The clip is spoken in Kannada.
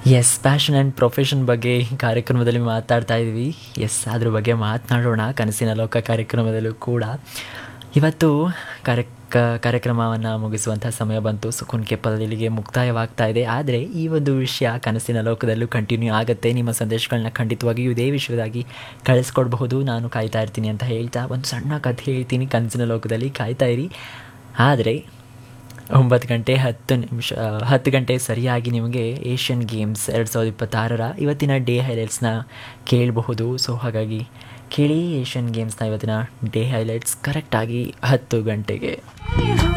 ಎಸ್ ಪ್ಯಾಷನ್ ಆ್ಯಂಡ್ ಪ್ರೊಫೆಷನ್ ಬಗ್ಗೆ ಈ ಕಾರ್ಯಕ್ರಮದಲ್ಲಿ ಮಾತಾಡ್ತಾ ಇದ್ವಿ ಎಸ್ ಅದ್ರ ಬಗ್ಗೆ ಮಾತನಾಡೋಣ ಕನಸಿನ ಲೋಕ ಕಾರ್ಯಕ್ರಮದಲ್ಲೂ ಕೂಡ ಇವತ್ತು ಕಾರ್ಯ ಕಾರ್ಯಕ್ರಮವನ್ನು ಮುಗಿಸುವಂಥ ಸಮಯ ಬಂತು ಸುಕುನ್ ಕೆಪ್ಪಲ್ ಇಲ್ಲಿಗೆ ಮುಕ್ತಾಯವಾಗ್ತಾ ಇದೆ ಆದರೆ ಈ ಒಂದು ವಿಷಯ ಕನಸಿನ ಲೋಕದಲ್ಲೂ ಕಂಟಿನ್ಯೂ ಆಗುತ್ತೆ ನಿಮ್ಮ ಸಂದೇಶಗಳನ್ನ ಖಂಡಿತವಾಗಿಯೂ ಇದೇ ವಿಷಯದಾಗಿ ಕಳಿಸ್ಕೊಡ್ಬಹುದು ನಾನು ಕಾಯ್ತಾ ಇರ್ತೀನಿ ಅಂತ ಹೇಳ್ತಾ ಒಂದು ಸಣ್ಣ ಕಥೆ ಹೇಳ್ತೀನಿ ಕನಸಿನ ಲೋಕದಲ್ಲಿ ಕಾಯ್ತಾ ಇರಿ ಆದರೆ ಒಂಬತ್ತು ಗಂಟೆ ಹತ್ತು ನಿಮಿಷ ಹತ್ತು ಗಂಟೆ ಸರಿಯಾಗಿ ನಿಮಗೆ ಏಷ್ಯನ್ ಗೇಮ್ಸ್ ಎರಡು ಸಾವಿರದ ಇಪ್ಪತ್ತಾರರ ಇವತ್ತಿನ ಡೇ ಹೈಲೈಟ್ಸ್ನ ಕೇಳಬಹುದು ಸೊ ಹಾಗಾಗಿ ಕೇಳಿ ಏಷ್ಯನ್ ಗೇಮ್ಸ್ನ ಇವತ್ತಿನ ಡೇ ಹೈಲೈಟ್ಸ್ ಕರೆಕ್ಟಾಗಿ ಹತ್ತು ಗಂಟೆಗೆ